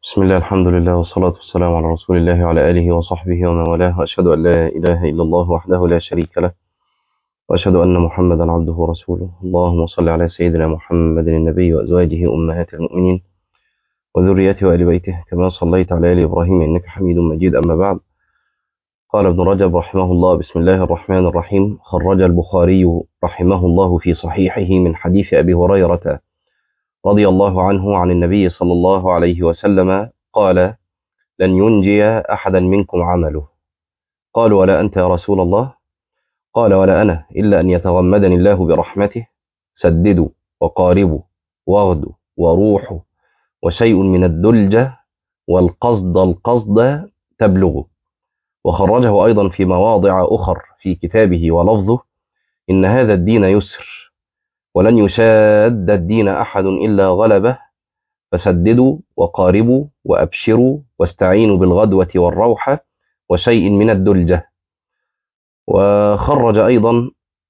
بسم الله الحمد لله والصلاة والسلام على رسول الله وعلى آله وصحبه ومن والاه وأشهد أن لا إله إلا الله وحده لا شريك له وأشهد أن محمدا عبده ورسوله اللهم صل على سيدنا محمد النبي وأزواجه أمهات المؤمنين وذريته وآل بيته كما صليت على آل إبراهيم إنك حميد مجيد أما بعد قال ابن رجب رحمه الله بسم الله الرحمن الرحيم خرج البخاري رحمه الله في صحيحه من حديث أبي هريرة رضي الله عنه عن النبي صلى الله عليه وسلم قال لن ينجي أحدا منكم عمله قالوا ولا أنت يا رسول الله قال ولا أنا إلا أن يتغمدني الله برحمته سددوا وقاربوا واغدوا وروحوا وشيء من الدلجة والقصد القصد تبلغ وخرجه أيضا في مواضع أخر في كتابه ولفظه إن هذا الدين يسر ولن يشاد الدين أحد إلا غلبه فسددوا وقاربوا وأبشروا واستعينوا بالغدوة والروحة وشيء من الدلجة وخرج أيضا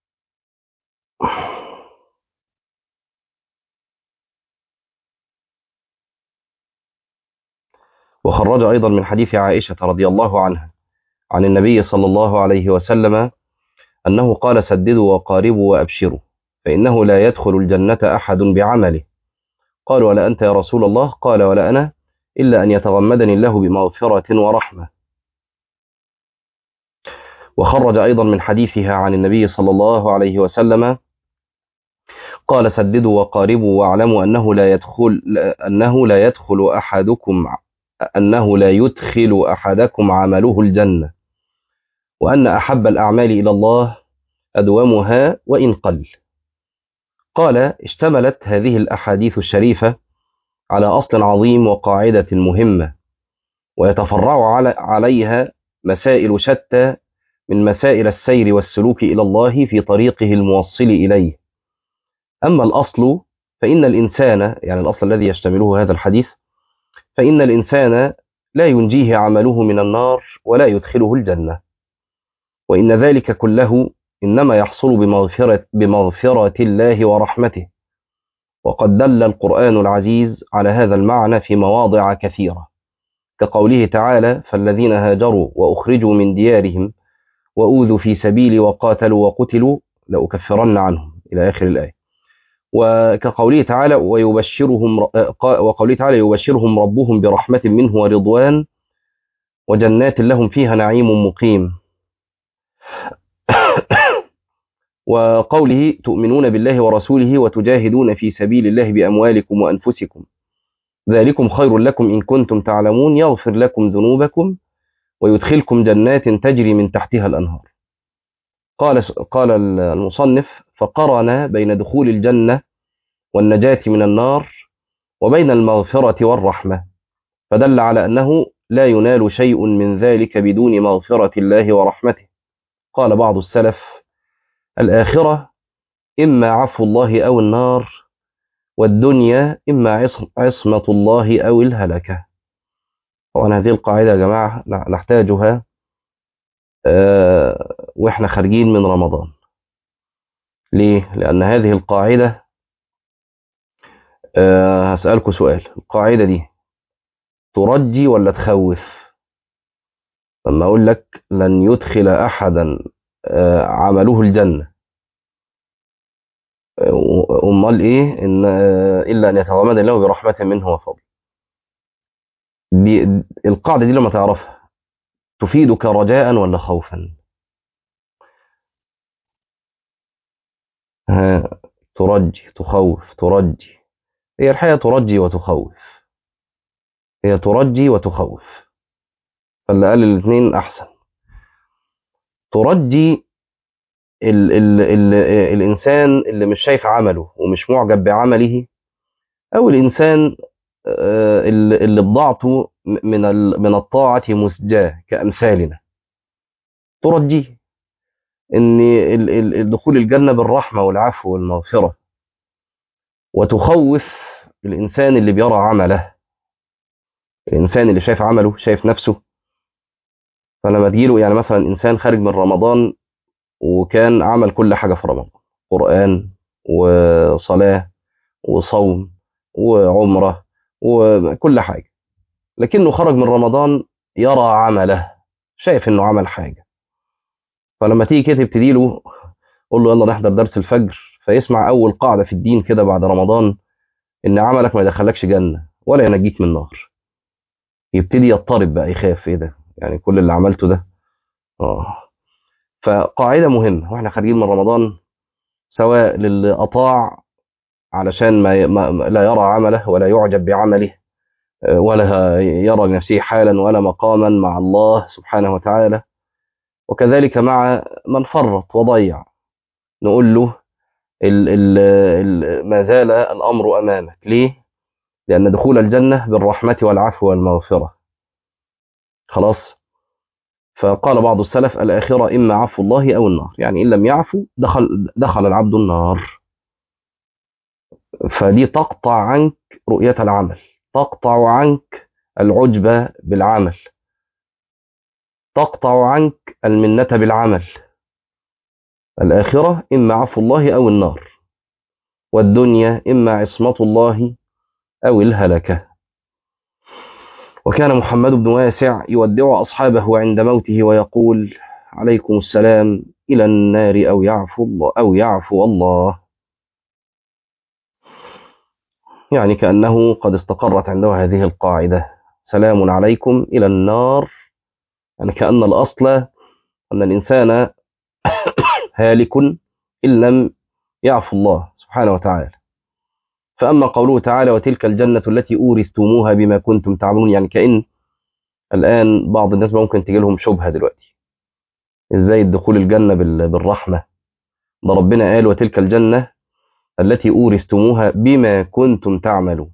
وخرج أيضا من حديث عائشة رضي الله عنها عن النبي صلى الله عليه وسلم أنه قال سددوا وقاربوا وأبشروا فإنه لا يدخل الجنة أحد بعمله قال ولا أنت يا رسول الله قال ولا أنا إلا أن يتغمدني الله بمغفرة ورحمة وخرج أيضا من حديثها عن النبي صلى الله عليه وسلم قال سددوا وقاربوا واعلموا أنه لا يدخل أنه لا يدخل أحدكم أنه لا يدخل أحدكم عمله الجنة وأن أحب الأعمال إلى الله أدومها وإن قل قال اشتملت هذه الأحاديث الشريفة على أصل عظيم وقاعدة مهمة ويتفرع عليها مسائل شتى من مسائل السير والسلوك إلى الله في طريقه الموصل إليه أما الأصل فإن الإنسان يعني الأصل الذي يشتمله هذا الحديث فإن الإنسان لا ينجيه عمله من النار ولا يدخله الجنة وإن ذلك كله إنما يحصل بمغفرة, بمغفرة الله ورحمته وقد دل القرآن العزيز على هذا المعنى في مواضع كثيرة كقوله تعالى فالذين هاجروا وأخرجوا من ديارهم وأوذوا في سبيلي وقاتلوا وقتلوا لأكفرن عنهم إلى آخر الآية وكقوله تعالى ويبشرهم وقوله تعالى يبشرهم ربهم برحمة منه ورضوان وجنات لهم فيها نعيم مقيم وقوله تؤمنون بالله ورسوله وتجاهدون في سبيل الله بأموالكم وأنفسكم ذلكم خير لكم إن كنتم تعلمون يغفر لكم ذنوبكم ويدخلكم جنات تجري من تحتها الأنهار قال قال المصنف فقرن بين دخول الجنة والنجاة من النار وبين المغفرة والرحمة فدل على أنه لا ينال شيء من ذلك بدون مغفرة الله ورحمته قال بعض السلف الآخرة إما عفو الله أو النار والدنيا إما عصمة الله أو الهلكة طبعا هذه القاعدة يا جماعة نحتاجها أه وإحنا خارجين من رمضان ليه؟ لأن هذه القاعدة أه هسألكم سؤال القاعدة دي ترجي ولا تخوف لما أقول لك لن يدخل أحدا أه عمله الجنة أمال إيه إن إلا أن يتغمد الله برحمة منه وفضل القاعدة دي لما تعرفها تفيدك رجاء ولا خوفا ها ترجي تخوف ترجي هي الحقيقة ترجي وتخوف هي ترجي وتخوف فاللي قال الاثنين أحسن ترجي ال ال ال الإنسان اللي مش شايف عمله ومش معجب بعمله أو الإنسان اللي بضاعته من من الطاعة مسجاة كأمثالنا ترجيه ان دخول الجنه بالرحمه والعفو والمغفره وتخوف الانسان اللي بيرى عمله الانسان اللي شايف عمله شايف نفسه فلما تجيله يعني مثلا انسان خارج من رمضان وكان عمل كل حاجه في رمضان قران وصلاه وصوم وعمره وكل حاجه لكنه خرج من رمضان يرى عمله شايف انه عمل حاجه فلما تيجي كده تبتدي له قول له يلا نحضر درس الفجر فيسمع اول قاعده في الدين كده بعد رمضان ان عملك ما يدخلكش جنه ولا ينجيك من النار يبتدي يضطرب بقى يخاف ايه ده يعني كل اللي عملته ده اه فقاعده مهمه واحنا خارجين من رمضان سواء للي اطاع علشان ما, ما لا يرى عمله ولا يعجب بعمله ولا يرى لنفسه حالا ولا مقاما مع الله سبحانه وتعالى وكذلك مع من فرط وضيع نقول له ال ال ال ما زال الأمر أمامك ليه؟ لأن دخول الجنة بالرحمة والعفو والمغفرة خلاص فقال بعض السلف الآخرة إما عفو الله أو النار يعني إن لم يعفو دخل, دخل العبد النار فدي تقطع عنك رؤية العمل تقطع عنك العجب بالعمل تقطع عنك المنة بالعمل الآخرة إما عفو الله أو النار والدنيا إما عصمة الله أو الهلكة وكان محمد بن واسع يودع أصحابه عند موته ويقول عليكم السلام إلى النار أو يعفو الله أو يعفو الله يعني كأنه قد استقرت عنده هذه القاعدة سلام عليكم إلى النار يعني كأن الأصل أن الإنسان هالك إن لم يعفو الله سبحانه وتعالى فأما قوله تعالى وتلك الجنة التي أورثتموها بما كنتم تعملون يعني كأن الآن بعض الناس ممكن تجي لهم شبهة دلوقتي إزاي الدخول الجنة بالرحمة ده ربنا قال وتلك الجنة التي أورثتموها بما كنتم تعملون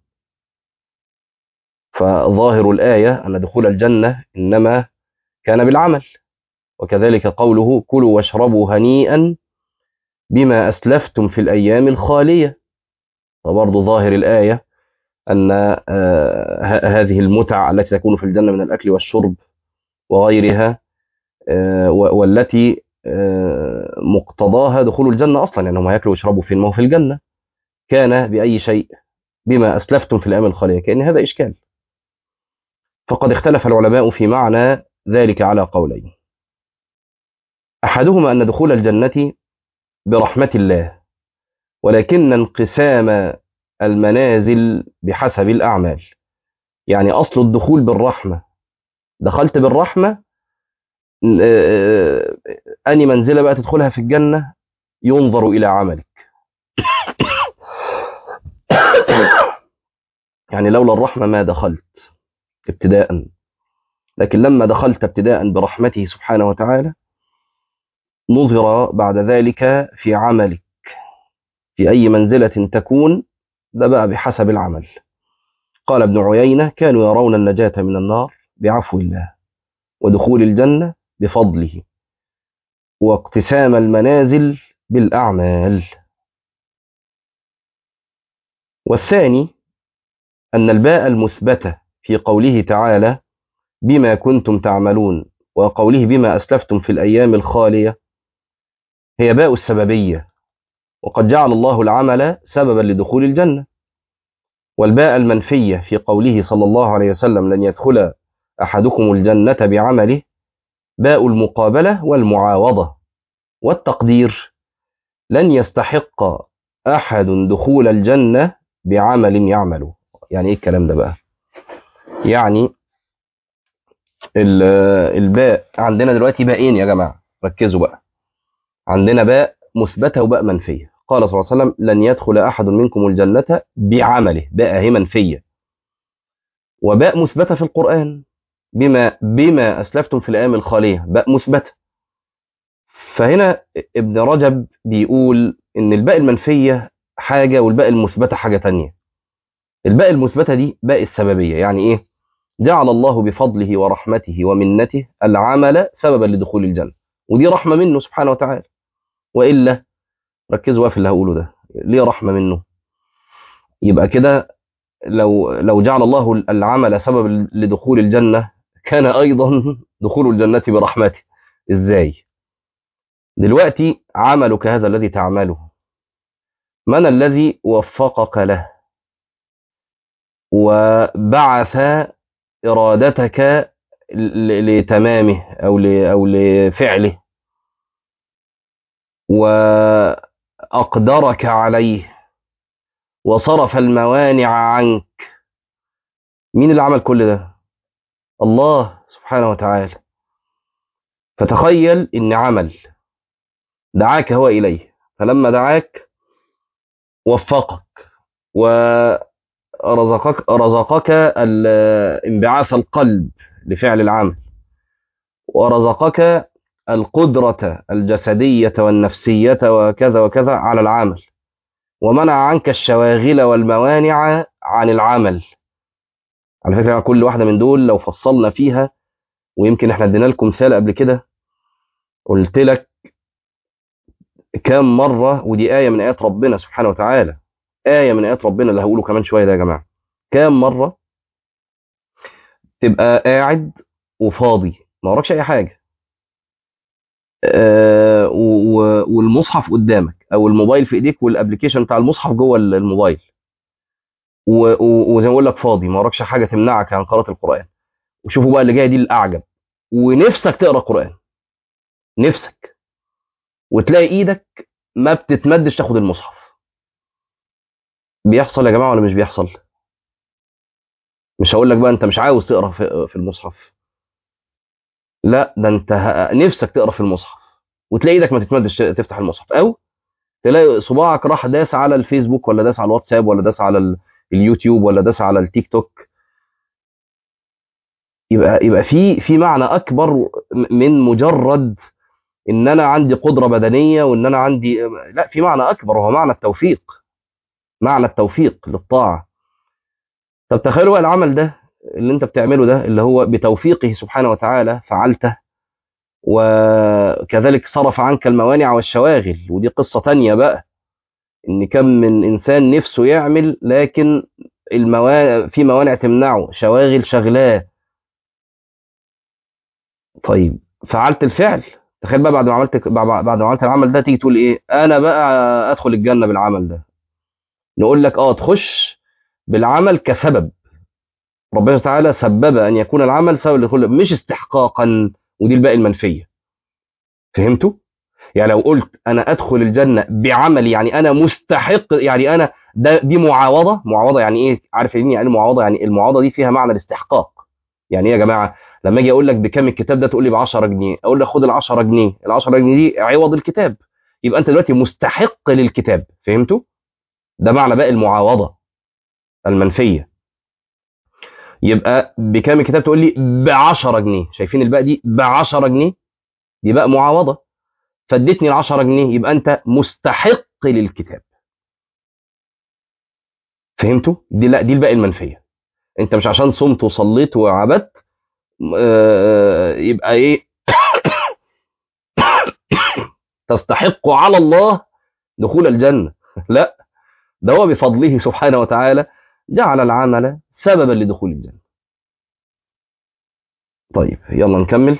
فظاهر الآية أن دخول الجنة إنما كان بالعمل وكذلك قوله كلوا واشربوا هنيئا بما أسلفتم في الأيام الخالية وبرضه ظاهر الآية أن هذه المتع التي تكون في الجنة من الأكل والشرب وغيرها والتي مقتضاها دخول الجنة أصلا يعني هم يأكلوا ويشربوا فين ما هو في الجنة كان بأي شيء بما أسلفتم في الأيام الخالية كأن هذا إشكال فقد اختلف العلماء في معنى ذلك على قولين أحدهما أن دخول الجنة برحمة الله ولكن انقسام المنازل بحسب الأعمال يعني أصل الدخول بالرحمة دخلت بالرحمة أني منزلة بقى تدخلها في الجنة ينظر إلى عملك يعني لولا الرحمة ما دخلت ابتداء لكن لما دخلت ابتداء برحمته سبحانه وتعالى نظر بعد ذلك في عملك في أي منزلة تكون ده بقى بحسب العمل قال ابن عيينة كانوا يرون النجاة من النار بعفو الله ودخول الجنة بفضله واقتسام المنازل بالأعمال والثاني أن الباء المثبتة في قوله تعالى بما كنتم تعملون وقوله بما أسلفتم في الأيام الخالية هي باء السببية وقد جعل الله العمل سببا لدخول الجنة والباء المنفية في قوله صلى الله عليه وسلم لن يدخل أحدكم الجنة بعمله باء المقابلة والمعاوضة والتقدير لن يستحق أحد دخول الجنة بعمل يعمله يعني إيه الكلام ده بقى يعني الباء عندنا دلوقتي باءين يا جماعة ركزوا بقى عندنا باء مثبتة وباء منفية قال صلى الله عليه وسلم لن يدخل أحد منكم الجنة بعمله باء هي منفية وباء مثبتة في القرآن بما بما أسلفتم في الأيام الخالية باء مثبتة فهنا ابن رجب بيقول إن الباء المنفية حاجة والباء المثبتة حاجة تانية الباء المثبتة دي باء السببية يعني إيه جعل الله بفضله ورحمته ومنته العمل سببا لدخول الجنة ودي رحمة منه سبحانه وتعالى وإلا ركزوا في اللي هقوله ده ليه رحمة منه يبقى كده لو لو جعل الله العمل سبب لدخول الجنة كان أيضا دخول الجنة برحمته إزاي دلوقتي عملك هذا الذي تعمله من الذي وفقك له وبعث إرادتك ل- لتمامه أو ل- أو لفعله وأقدرك عليه وصرف الموانع عنك مين اللي عمل كل ده الله سبحانه وتعالى فتخيل ان عمل دعاك هو اليه فلما دعاك وفقك ورزقك رزقك ال- انبعاث القلب لفعل العمل ورزقك القدرة الجسدية والنفسية وكذا وكذا على العمل ومنع عنك الشواغل والموانع عن العمل على فكرة كل واحدة من دول لو فصلنا فيها ويمكن احنا ادينا لكم مثال قبل كده قلت لك كام مرة ودي آية من آيات ربنا سبحانه وتعالى آية من آيات ربنا اللي هقوله كمان شوية ده يا جماعة كام مرة تبقى قاعد وفاضي ما وراكش أي حاجة آه و- و- والمصحف قدامك أو الموبايل في إيديك والأبليكيشن بتاع المصحف جوه الموبايل و- و- وزي ما بقول لك فاضي ما وراكش حاجة تمنعك عن قراءة القرآن وشوفوا بقى اللي جايه دي الأعجب ونفسك تقرأ قرآن نفسك وتلاقي إيدك ما بتتمدش تاخد المصحف بيحصل يا جماعة ولا مش بيحصل مش هقول لك بقى انت مش عاوز تقرا في في المصحف لا ده انت ه- نفسك تقرا في المصحف وتلاقي ايدك ما تتمدش تفتح المصحف او تلاقي صباعك راح داس على الفيسبوك ولا داس على الواتساب ولا داس على ال- اليوتيوب ولا داس على التيك توك يبقى يبقى في في معنى اكبر م- من مجرد ان انا عندي قدره بدنيه وان انا عندي لا في معنى اكبر وهو معنى التوفيق معنى التوفيق للطاعه طب تخيلوا بقى العمل ده اللي انت بتعمله ده اللي هو بتوفيقه سبحانه وتعالى فعلته وكذلك صرف عنك الموانع والشواغل ودي قصة تانية بقى ان كم من انسان نفسه يعمل لكن الموانع في موانع تمنعه شواغل شغلاه طيب فعلت الفعل تخيل بقى بعد ما عملت بعد ما عملت العمل ده تيجي تقول ايه انا بقى ادخل الجنة بالعمل ده نقول لك اه تخش بالعمل كسبب ربنا تعالى سبب ان يكون العمل سبب لكل مش استحقاقا ودي الباقي المنفيه فهمتوا يعني لو قلت انا ادخل الجنه بعملي يعني انا مستحق يعني انا ده دي معاوضه معاوضه يعني ايه عارف يعني ايه معاوضه يعني المعاوضه دي فيها معنى الاستحقاق يعني ايه يا جماعه لما اجي اقول لك بكام الكتاب ده تقول لي ب 10 جنيه اقول لك خد ال 10 جنيه ال 10 جنيه دي عوض الكتاب يبقى انت دلوقتي مستحق للكتاب فهمتوا ده معنى باقي المعاوضه المنفيه يبقى بكام الكتاب تقول لي ب 10 جنيه شايفين الباقي دي ب 10 جنيه دي بقى معاوضه فاديتني ال 10 جنيه يبقى انت مستحق للكتاب فهمتوا دي لا دي الباقي المنفيه انت مش عشان صمت وصليت وعبدت آه، يبقى ايه تستحق على الله دخول الجنه لا ده هو بفضله سبحانه وتعالى جعل العمل سببا لدخول الجنه طيب يلا نكمل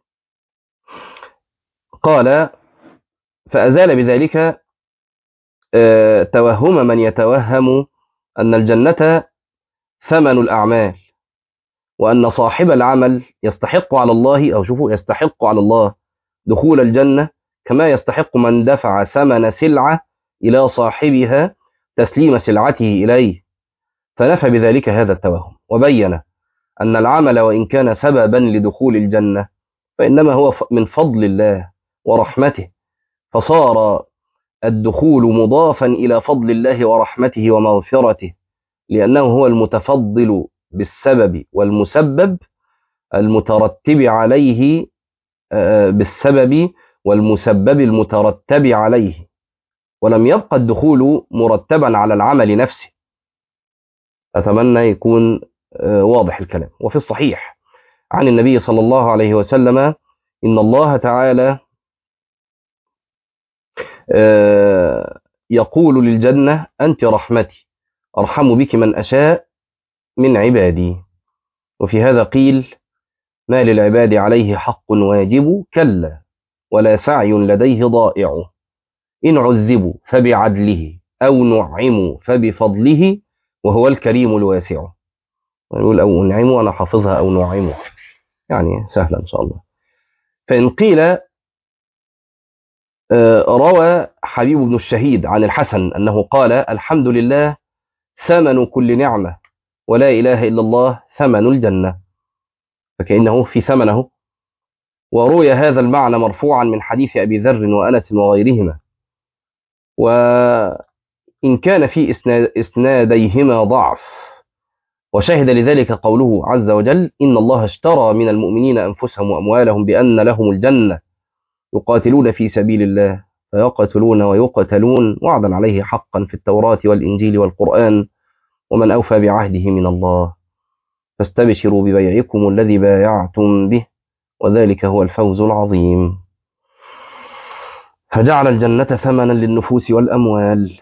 قال فأزال بذلك آه، توهم من يتوهم أن الجنة ثمن الأعمال وأن صاحب العمل يستحق على الله أو شوفوا يستحق على الله دخول الجنة كما يستحق من دفع ثمن سلعة إلى صاحبها تسليم سلعته إليه فنفى بذلك هذا التوهم وبين أن العمل وإن كان سببا لدخول الجنة فإنما هو ف- من فضل الله ورحمته فصار الدخول مضافا إلى فضل الله ورحمته ومغفرته لأنه هو المتفضل بالسبب والمسبب المترتب عليه آه، بالسبب والمسبب المترتب عليه ولم يبقى الدخول مرتبا على العمل نفسه أتمنى يكون آه، واضح الكلام وفي الصحيح عن النبي صلى الله عليه وسلم إن الله تعالى آه، يقول للجنة أنت رحمتي أرحم بك من أشاء من عبادي وفي هذا قيل ما للعباد عليه حق واجب كلا ولا سعي لديه ضائع إن عذبوا فبعدله أو نعموا فبفضله وهو الكريم الواسع يقول أو أنعموا أنا حافظها أو نعمها يعني سهلة إن شاء الله فإن قيل آه، روى حبيب بن الشهيد عن الحسن أنه قال الحمد لله ثمن كل نعمة ولا إله إلا الله ثمن الجنة فكأنه في ثمنه وروي هذا المعنى مرفوعا من حديث أبي ذر وأنس وغيرهما وإن كان في إسنا- إسناديهما ضعف وشهد لذلك قوله عز وجل إن الله اشترى من المؤمنين أنفسهم وأموالهم بأن لهم الجنة يقاتلون في سبيل الله فيقتلون ويقتلون وعدا عليه حقا في التوراة والإنجيل والقرآن ومن أوفى بعهده من الله فاستبشروا ببيعكم الذي بايعتم به وذلك هو الفوز العظيم فجعل الجنة ثمنا للنفوس والأموال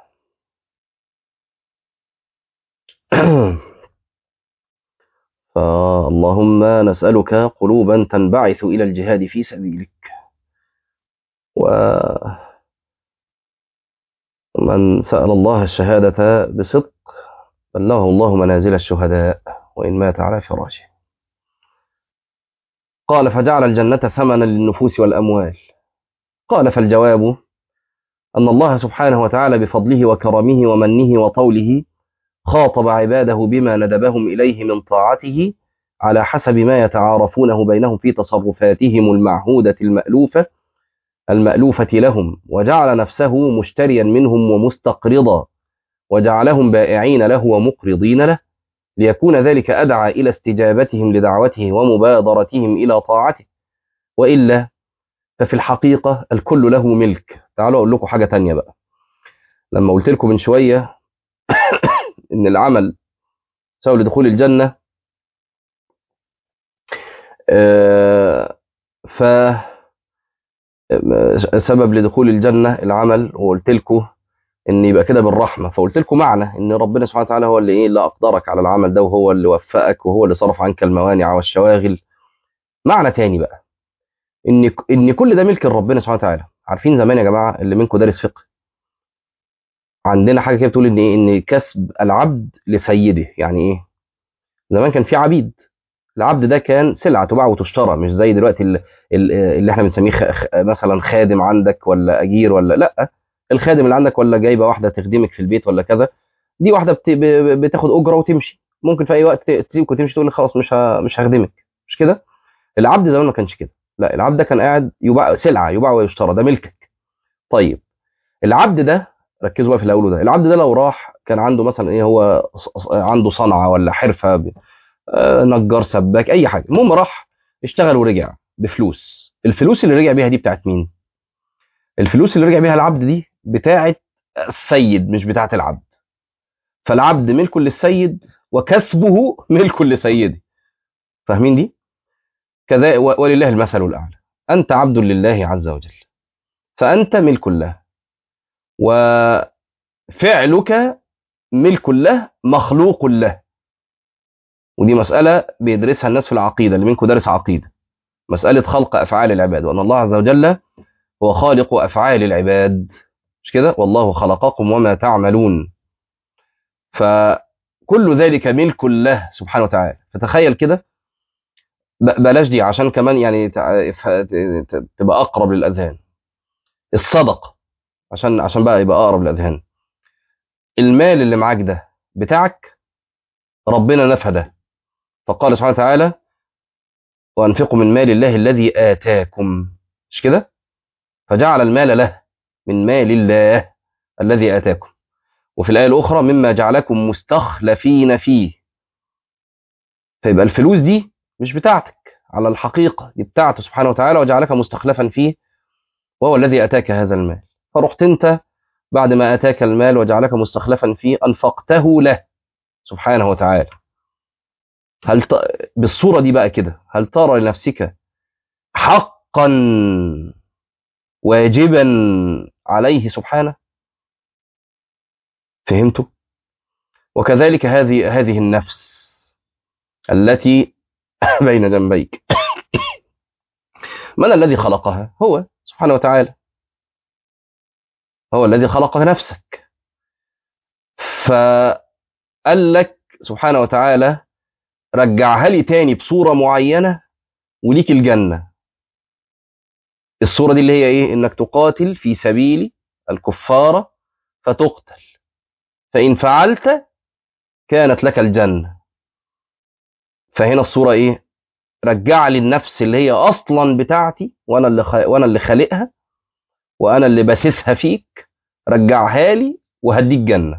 فاللهم نسألك قلوبا تنبعث إلى الجهاد في سبيلك ومن سأل الله الشهادة بصدق بلغه الله منازل الشهداء وإن مات على فراشه قال فجعل الجنة ثمنا للنفوس والأموال قال فالجواب أن الله سبحانه وتعالى بفضله وكرمه ومنه وطوله خاطب عباده بما ندبهم إليه من طاعته على حسب ما يتعارفونه بينهم في تصرفاتهم المعهودة المألوفة المألوفة لهم وجعل نفسه مشتريا منهم ومستقرضا وجعلهم بائعين له ومقرضين له ليكون ذلك أدعى إلى استجابتهم لدعوته ومبادرتهم إلى طاعته وإلا ففي الحقيقة الكل له ملك تعالوا أقول لكم حاجة تانية بقى لما قلت لكم من شوية إن العمل سبب لدخول الجنة آه، ف سبب لدخول الجنة العمل وقلت لكم ان يبقى كده بالرحمه فقلت لكم معنى ان ربنا سبحانه وتعالى هو اللي ايه اللي اقدرك على العمل ده وهو اللي وفقك وهو اللي صرف عنك الموانع والشواغل معنى تاني بقى ان ان كل ده ملك ربنا سبحانه وتعالى عارفين زمان يا جماعه اللي منكم دارس فقه عندنا حاجه كده بتقول ان ايه ان كسب العبد لسيده يعني ايه زمان كان في عبيد العبد ده كان سلعه تباع وتشترى مش زي دلوقتي اللي, اللي احنا بنسميه خ... مثلا خادم عندك ولا اجير ولا لا الخادم اللي عندك ولا جايبه واحده تخدمك في البيت ولا كذا دي واحده بت... بتاخد اجره وتمشي ممكن في اي وقت تسيبك وتمشي تقول لك خلاص مش ه... مش هخدمك مش كده العبد زمان ما كانش كده لا العبد ده كان قاعد يباع سلعه يباع ويشترى ده ملكك طيب العبد ده ركزوا بقى في الاول ده العبد ده لو راح كان عنده مثلا ايه هو عنده صنعه ولا حرفه ب... آه نجار سباك اي حاجه المهم راح اشتغل ورجع بفلوس الفلوس اللي رجع بيها دي بتاعت مين الفلوس اللي رجع بيها العبد دي بتاعت السيد مش بتاعت العبد فالعبد ملك للسيد وكسبه ملك لسيده فاهمين دي كذا ولله المثل الاعلى انت عبد لله عز وجل فانت ملك له وفعلك ملك له مخلوق له ودي مسألة بيدرسها الناس في العقيدة اللي منكم دارس عقيدة مسألة خلق أفعال العباد وأن الله عز وجل هو خالق أفعال العباد مش كده والله خلقكم وما تعملون فكل ذلك ملك له سبحانه وتعالى فتخيل كده بلاش دي عشان كمان يعني تبقى أقرب للأذهان الصدقة عشان عشان بقى يبقى أقرب للأذهان المال اللي معاك ده بتاعك ربنا نفى ده فقال سبحانه وتعالى وأنفقوا من مال الله الذي آتاكم مش كده فجعل المال له من مال الله الذي آتاكم وفي الآية الأخرى مما جعلكم مستخلفين فيه فيبقى الفلوس دي مش بتاعتك على الحقيقة دي بتاعته سبحانه وتعالى وجعلك مستخلفا فيه وهو الذي أتاك هذا المال فرحت أنت بعد ما أتاك المال وجعلك مستخلفا فيه أنفقته له سبحانه وتعالى هل ت... بالصورة دي بقى كده هل ترى لنفسك حقا واجبا عليه سبحانه فهمتوا وكذلك هذه هذه النفس التي بين جنبيك من الذي خلقها هو سبحانه وتعالى هو الذي خلق نفسك فقال لك سبحانه وتعالى رجعها لي تاني بصورة معينة وليك الجنة الصورة دي اللي هي ايه انك تقاتل في سبيل الكفار فتقتل فإن فعلت كانت لك الجنة فهنا الصورة ايه رجع لي النفس اللي هي اصلا بتاعتي وانا اللي خ... وانا اللي خالقها وانا اللي بثثها فيك رجعها لي وهديك جنة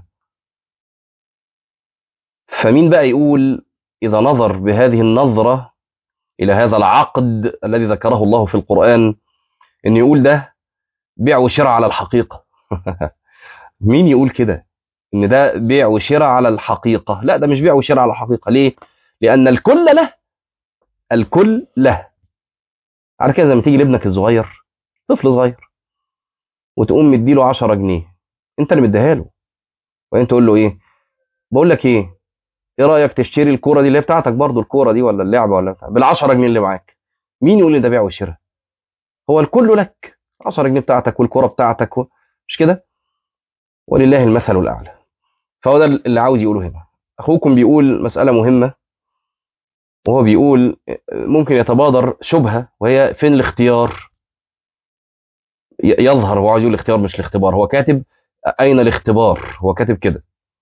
فمين بقى يقول إذا نظر بهذه النظرة إلى هذا العقد الذي ذكره الله في القرآن إن يقول ده بيع وشراء على الحقيقة مين يقول كده إن ده بيع وشراء على الحقيقة لا ده مش بيع وشراء على الحقيقة ليه لأن الكل له الكل له على كده زي ما تيجي لابنك الصغير طفل صغير وتقوم مديله 10 جنيه انت اللي مديها له وانت تقول له ايه بقول لك ايه ايه رايك تشتري الكوره دي اللي هي بتاعتك برضو الكوره دي ولا اللعبه ولا بتاع بال10 جنيه اللي معاك مين يقول لي ده بيع وشراء هو الكل لك 10 جنيه بتاعتك والكوره بتاعتك و... مش كده ولله المثل الاعلى فهو ده اللي عاوز يقوله هنا اخوكم بيقول مساله مهمه وهو بيقول ممكن يتبادر شبهه وهي فين الاختيار يظهر هو عاوز يقول الاختيار مش الاختبار هو كاتب اين الاختبار هو كاتب كده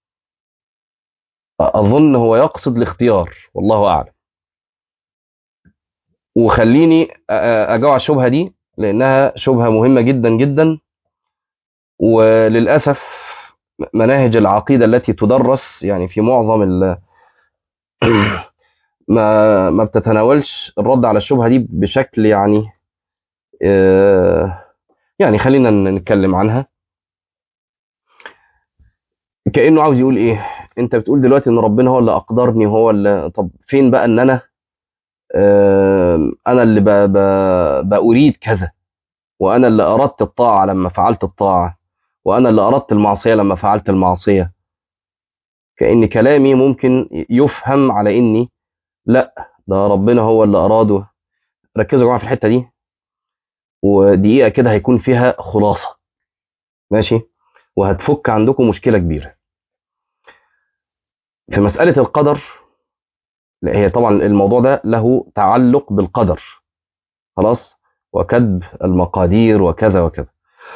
اظن هو يقصد الاختيار والله اعلم وخليني اجاوب على الشبهه دي لانها شبهه مهمه جدا جدا وللاسف مناهج العقيده التي تدرس يعني في معظم ال ما ما بتتناولش الرد على الشبهه دي بشكل يعني يعني خلينا نتكلم عنها كانه عاوز يقول ايه انت بتقول دلوقتي ان ربنا هو اللي اقدرني هو اللي طب فين بقى ان انا انا اللي ب... ب... باريد كذا وانا اللي اردت الطاعه لما فعلت الطاعه وانا اللي اردت المعصيه لما فعلت المعصيه كان كلامي ممكن يفهم على اني لا ده ربنا هو اللي اراده ركزوا يا جماعه في الحته دي ودقيقه كده هيكون فيها خلاصه ماشي وهتفك عندكم مشكله كبيره في مساله القدر لا هي طبعا الموضوع ده له تعلق بالقدر خلاص وكتب المقادير وكذا وكذا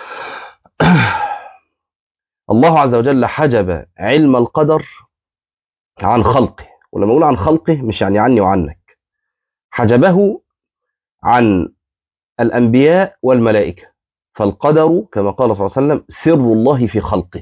الله عز وجل حجب علم القدر عن خلقه ولما اقول عن خلقه مش يعني عني وعنك حجبه عن الانبياء والملائكه فالقدر كما قال صلى الله عليه وسلم سر الله في خلقه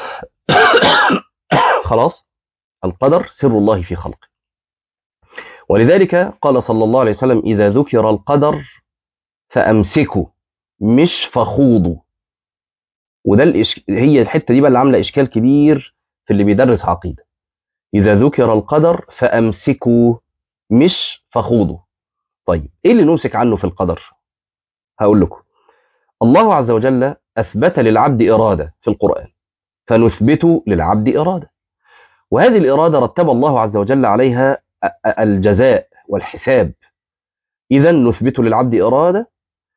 خلاص القدر سر الله في خلقه ولذلك قال صلى الله عليه وسلم إذا ذكر القدر فأمسكوا مش فخوضوا وده الإش... هي الحتة دي بقى اللي عاملة إشكال كبير في اللي بيدرس عقيدة إذا ذكر القدر فأمسكوا مش فخوضوا طيب إيه اللي نمسك عنه في القدر هقول لكم الله عز وجل أثبت للعبد إرادة في القرآن فنثبت للعبد إرادة وهذه الإرادة رتب الله عز وجل عليها الجزاء والحساب إذا نثبت للعبد إرادة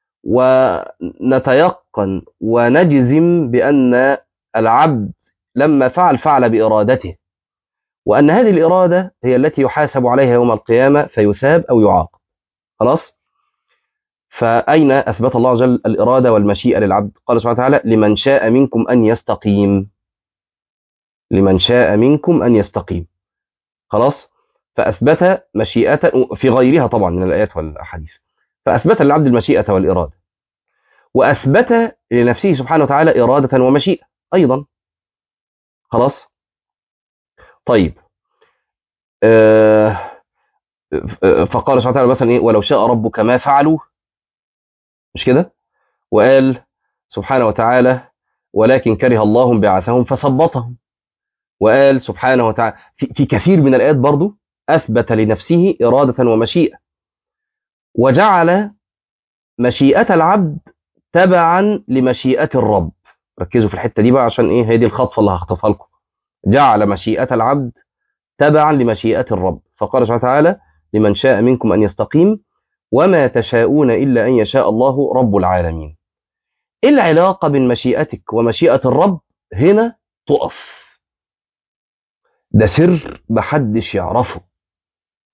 ونتيقن ونجزم بأن العبد لما فعل فعل بإرادته وأن هذه الإرادة هي التي يحاسب عليها يوم القيامة فيثاب أو يعاقب خلاص فأين أثبت الله عز وجل الإرادة والمشيئة للعبد قال سبحانه وتعالى لمن شاء منكم أن يستقيم لمن شاء منكم أن يستقيم خلاص فأثبت مشيئة في غيرها طبعا من الآيات والأحاديث فأثبت للعبد المشيئة والإرادة وأثبت لنفسه سبحانه وتعالى إرادة ومشيئة أيضا خلاص طيب آه فقال سبحانه وتعالى مثلا إيه ولو شاء ربك ما فعلوا مش كده وقال سبحانه وتعالى ولكن كره الله بعثهم فثبطهم وقال سبحانه وتعالى في, في كثير من الآيات برضو أثبت لنفسه إرادة ومشيئة وجعل مشيئة العبد تبعا لمشيئة الرب ركزوا في الحتة دي بقى عشان إيه هي دي الخطفة اللي هخطفها لكم جعل مشيئة العبد تبعا لمشيئة الرب فقال سبحانه وتعالى لمن شاء منكم أن يستقيم وما تشاءون إلا أن يشاء الله رب العالمين إيه العلاقة بين مشيئتك ومشيئة الرب هنا تقف ده سر محدش يعرفه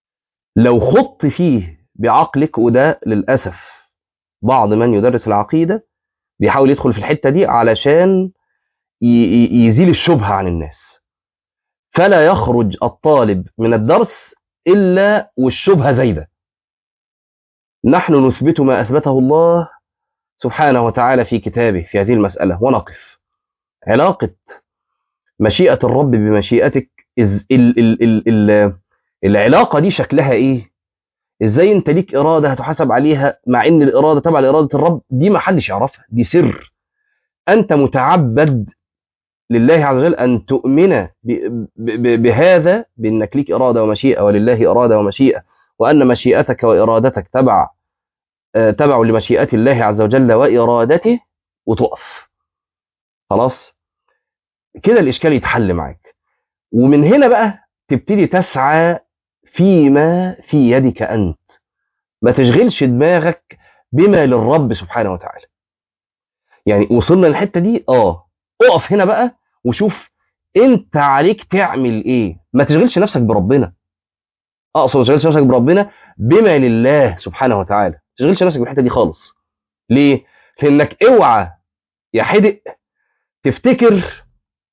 لو خضت فيه بعقلك وده للأسف بعض من يدرس العقيدة بيحاول يدخل في الحتة دي علشان يزيل الشبهة عن الناس فلا يخرج الطالب من الدرس إلا والشبهة زايدة نحن نثبت ما أثبته الله سبحانه وتعالى في كتابه في هذه المسألة ونقف علاقة مشيئة الرب بمشيئتك ال ال ال ال العلاقة دي شكلها إيه إزاي أنت ليك إرادة هتحاسب عليها مع إن الإرادة تبع لإرادة الرب دي ما حدش يعرفها دي سر أنت متعبد لله عز وجل أن تؤمن بهذا بأنك ليك إرادة ومشيئة ولله إرادة ومشيئة وأن مشيئتك وإرادتك تبع تبع لمشيئة الله عز وجل وإرادته وتقف خلاص كده الإشكال يتحل معاك ومن هنا بقى تبتدي تسعى فيما في يدك أنت ما تشغلش دماغك بما للرب سبحانه وتعالى يعني وصلنا للحتة دي آه اقف هنا بقى وشوف انت عليك تعمل ايه ما تشغلش نفسك بربنا اقصد ما تشغلش نفسك بربنا بما لله سبحانه وتعالى ما تشغلش نفسك بالحته دي خالص ليه لانك اوعى يا حدق تفتكر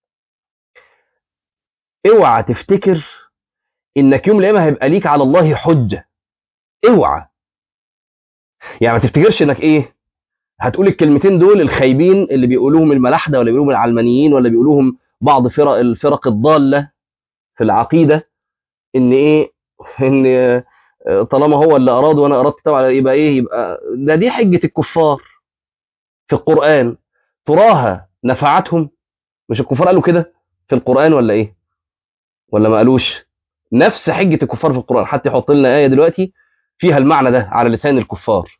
اوعى تفتكر انك يوم القيامه هيبقى ليك على الله حجه اوعى يعني ما تفتكرش انك ايه هتقول الكلمتين دول الخايبين اللي بيقولوهم الملاحده ولا بيقولوهم العلمانيين ولا بيقولوهم بعض فرق الفرق الضاله في العقيده ان ايه ان طالما هو اللي اراد وانا اردت طبعا يبقى ايه يبقى ده دي حجه الكفار في القران تراها نفعتهم مش الكفار قالوا كده في القران ولا ايه ولا ما قالوش نفس حجه الكفار في القران حتى يحط لنا ايه دلوقتي فيها المعنى ده على لسان الكفار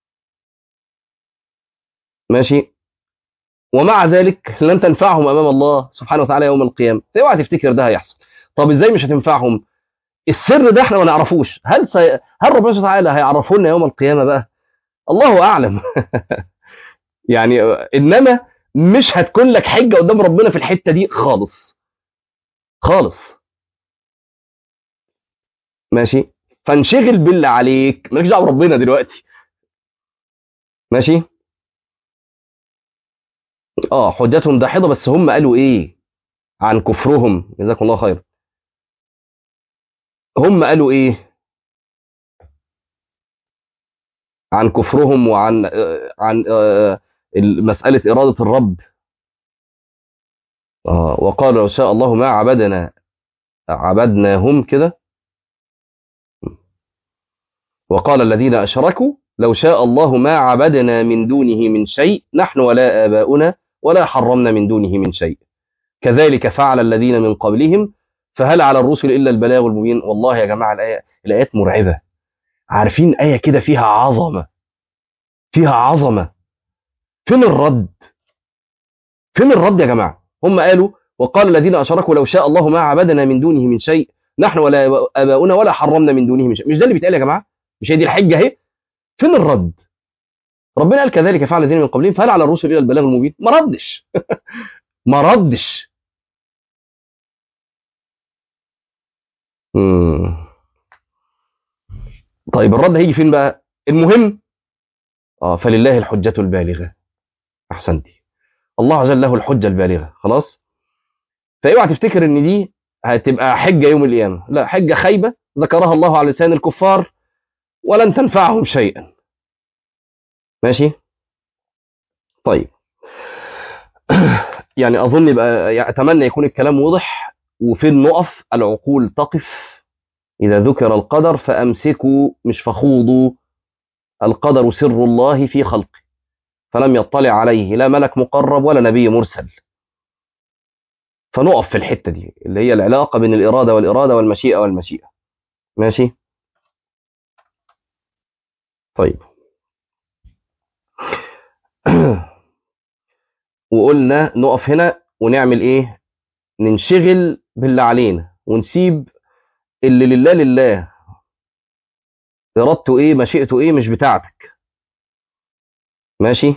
ماشي ومع ذلك لن تنفعهم امام الله سبحانه وتعالى يوم القيامه اوعى تفتكر ده هيحصل طب ازاي مش هتنفعهم السر ده احنا ما نعرفوش هل سي... هل ربنا سبحانه وتعالى هيعرفه لنا يوم القيامه بقى الله اعلم يعني انما مش هتكون لك حجه قدام ربنا في الحته دي خالص خالص ماشي فانشغل بالله عليك مالكش دعوه بربنا دلوقتي ماشي اه حجتهم داحضه بس هم قالوا ايه عن كفرهم جزاكم الله خير هم قالوا ايه عن كفرهم وعن آه عن آه مسألة إرادة الرب آه وقال لو شاء الله ما عبدنا عبدناهم كده وقال الذين أشركوا لو شاء الله ما عبدنا من دونه من شيء نحن ولا آباؤنا ولا حرمنا من دونه من شيء كذلك فعل الذين من قبلهم فهل على الرسل إلا البلاغ المبين والله يا جماعة الآية الآيات مرعبة عارفين آية كده فيها عظمة فيها عظمة فين الرد فين الرد يا جماعة هم قالوا وقال الذين أشركوا لو شاء الله ما عبدنا من دونه من شيء نحن ولا آباؤنا ولا حرمنا من دونه من شيء مش ده اللي بيتقال يا جماعة مش هي دي الحجة اهي فين الرد ربنا قال كذلك فعل الذين من قبلهم فهل على الرسل إلا البلاغ المبين ما ردش ما ردش مم. طيب الرد هيجي فين بقى المهم اه فلله الحجة البالغة احسنتي الله عز وجل له الحجة البالغة خلاص فاوعى تفتكر ان دي هتبقى حجة يوم القيامة لا حجة خايبة ذكرها الله على لسان الكفار ولن تنفعهم شيئا ماشي طيب يعني اظن بقى يعني اتمنى يكون الكلام واضح وفين نقف العقول تقف اذا ذكر القدر فامسكوا مش فخوضوا القدر سر الله في خلقه فلم يطلع عليه لا ملك مقرب ولا نبي مرسل فنقف في الحته دي اللي هي العلاقه بين الاراده والاراده والمشيئه والمشيئه ماشي طيب وقلنا نقف هنا ونعمل ايه ننشغل باللي علينا ونسيب اللي لله لله ارادته ايه مشيئته ايه مش بتاعتك ماشي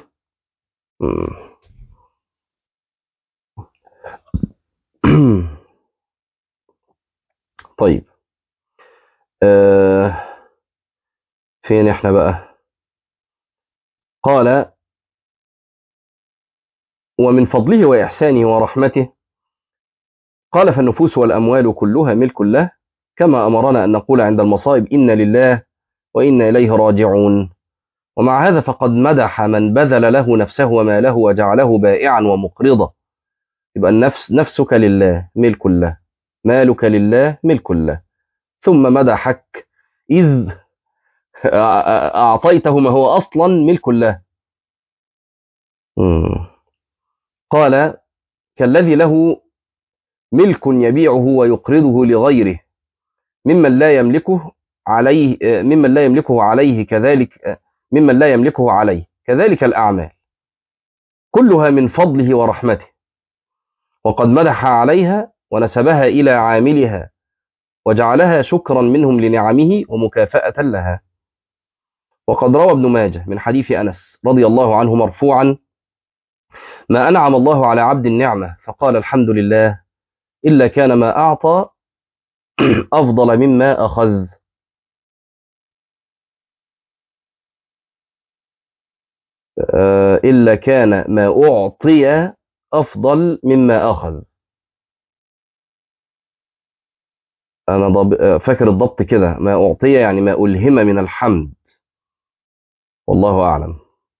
طيب آه فين احنا بقى قال ومن فضله وإحسانه ورحمته قال فالنفوس والأموال كلها ملك له كما أمرنا أن نقول عند المصائب إن لله وإنا إليه راجعون ومع هذا فقد مدح من بذل له نفسه وماله وجعله بائعا ومقرضا يبقى النفس نفسك لله ملك له مالك لله ملك له ثم مدحك إذ أعطيته ما هو أصلا ملك له قال كالذي له ملك يبيعه ويقرضه لغيره ممن لا يملكه عليه ممن لا يملكه عليه كذلك ممن لا يملكه عليه كذلك الأعمال كلها من فضله ورحمته وقد مدح عليها ونسبها إلى عاملها وجعلها شكرا منهم لنعمه ومكافأة لها وقد روى ابن ماجه من حديث أنس رضي الله عنه مرفوعا ما أنعم الله على عبد النعمة فقال الحمد لله إلا كان ما أعطى أفضل مما أخذ إلا كان ما أعطي أفضل مما أخذ أنا ضب... فاكر الضبط كده ما أعطي يعني ما ألهم من الحمد والله أعلم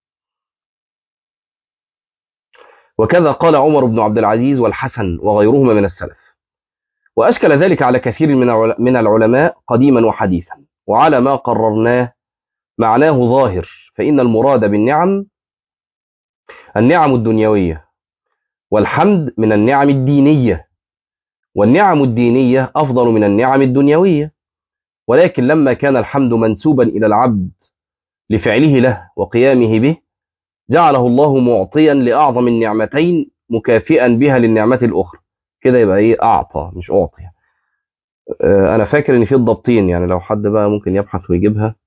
وكذا قال عمر بن عبد العزيز والحسن وغيرهما من السلف وأشكل ذلك على كثير من العلماء قديما وحديثا وعلى ما قررناه معناه ظاهر فإن المراد بالنعم النعم الدنيوية والحمد من النعم الدينية والنعم الدينية أفضل من النعم الدنيوية ولكن لما كان الحمد منسوبا إلى العبد لفعله له وقيامه به جعله الله معطيا لأعظم النعمتين مكافئا بها للنعمة الأخرى كده يبقى إيه أعطى مش أعطي أنا فاكر إن في الضبطين يعني لو حد بقى ممكن يبحث ويجيبها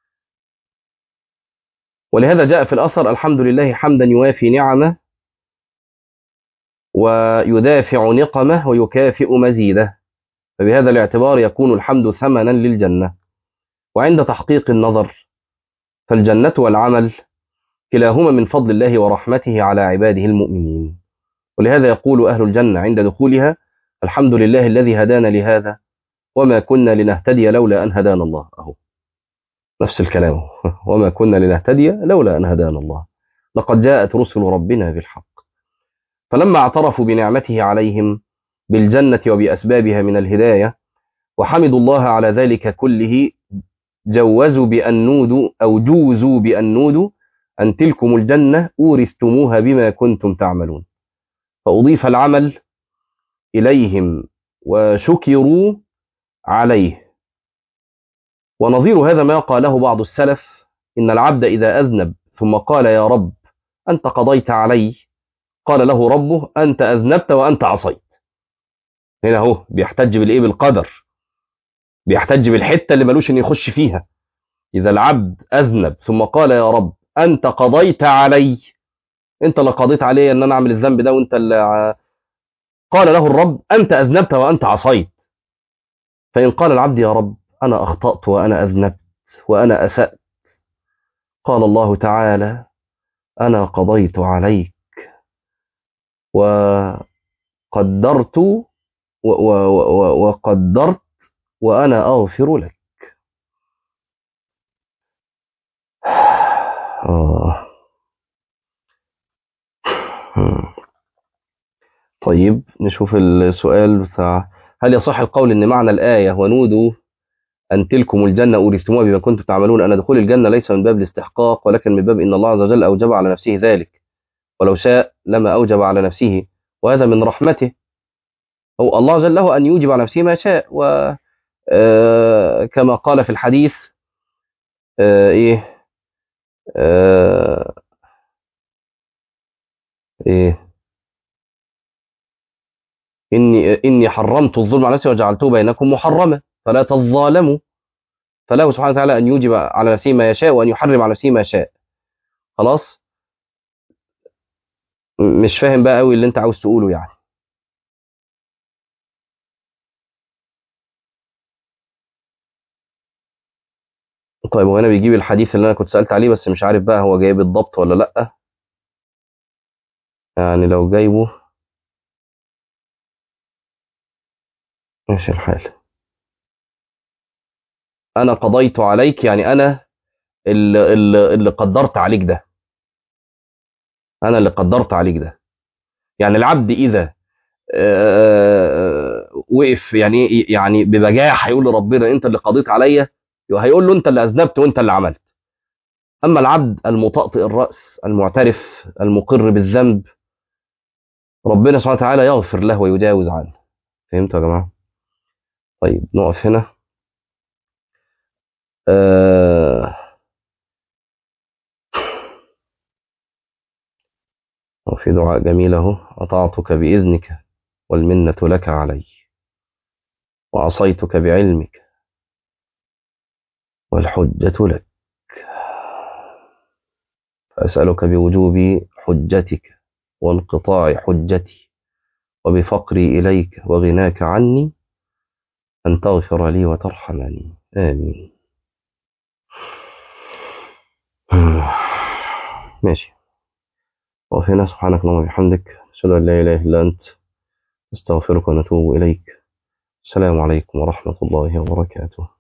ولهذا جاء في الأثر الحمد لله حمدا يوافي نعمه ويدافع نقمه ويكافئ مزيده فبهذا الاعتبار يكون الحمد ثمنا للجنة وعند تحقيق النظر فالجنة والعمل كلاهما من فضل الله ورحمته على عباده المؤمنين ولهذا يقول أهل الجنة عند دخولها الحمد لله الذي هدانا لهذا وما كنا لنهتدي لولا أن هدانا الله أهو نفس الكلام وما كنا لنهتدي لولا أن هدانا الله لقد جاءت رسل ربنا بالحق فلما اعترفوا بنعمته عليهم بالجنة وبأسبابها من الهداية وحمدوا الله على ذلك كله جوزوا بأن نودوا أو جوزوا بأن نودوا أن تلكم الجنة أورثتموها بما كنتم تعملون فأضيف العمل إليهم وشكروا عليه ونظير هذا ما قاله بعض السلف إن العبد إذا أذنب ثم قال يا رب أنت قضيت علي قال له ربه أنت أذنبت وأنت عصيت هنا هو بيحتج بالإيه بالقدر بيحتج بالحتة اللي ملوش إن يخش فيها إذا العبد أذنب ثم قال يا رب أنت قضيت علي أنت اللي قضيت علي أن أنا أعمل الذنب ده وأنت اللي قال له الرب أنت أذنبت وأنت عصيت فإن قال العبد يا رب أنا أخطأت وأنا أذنبت وأنا أسأت قال الله تعالى أنا قضيت عليك وقدرت و و و وقدرت وأنا أغفر لك آه. طيب نشوف السؤال بتاع هل يصح القول ان معنى الآية ونودوا أن تلكم الجنة أورثتموها بما كنتم تعملون أن دخول الجنة ليس من باب الاستحقاق ولكن من باب إن الله عز وجل أوجب على نفسه ذلك ولو شاء لما أوجب على نفسه وهذا من رحمته أو الله جل له أن يوجب على نفسه ما شاء و كما قال في الحديث إيه إيه إني إني حرمت الظلم على نفسي وجعلته بينكم محرما فلا تظالموا فله سبحانه وتعالى أن يوجب على نفسه ما يشاء وأن يحرم على نفسه ما شاء خلاص مش فاهم بقى قوي اللي انت عاوز تقوله يعني طيب هو هنا بيجيب الحديث اللي انا كنت سألت عليه بس مش عارف بقى هو جايب الضبط ولا لأ يعني لو جايبه ماشي الحال انا قضيت عليك يعني انا اللي, اللي, اللي قدرت عليك ده انا اللي قدرت عليك ده يعني العبد اذا آه، وقف يعني يعني ببجاح هيقول لربنا انت اللي قضيت عليا هيقول له انت اللي اذنبت وانت اللي عملت اما العبد المطأطئ الراس المعترف المقر بالذنب ربنا سبحانه وتعالى يغفر له ويجاوز عنه فهمتوا يا جماعه طيب نقف هنا آه وفي دعاء جميل اهو أطعتك بإذنك والمنة لك علي وعصيتك بعلمك والحجة لك فأسألك بوجوب حجتك وانقطاع حجتي وبفقري إليك وغناك عني أن تغفر لي وترحمني آمين ماشي وفينا سبحانك اللهم وبحمدك أشهد أن لا إله إلا أنت استغفرك ونتوب إليك السلام عليكم ورحمة الله وبركاته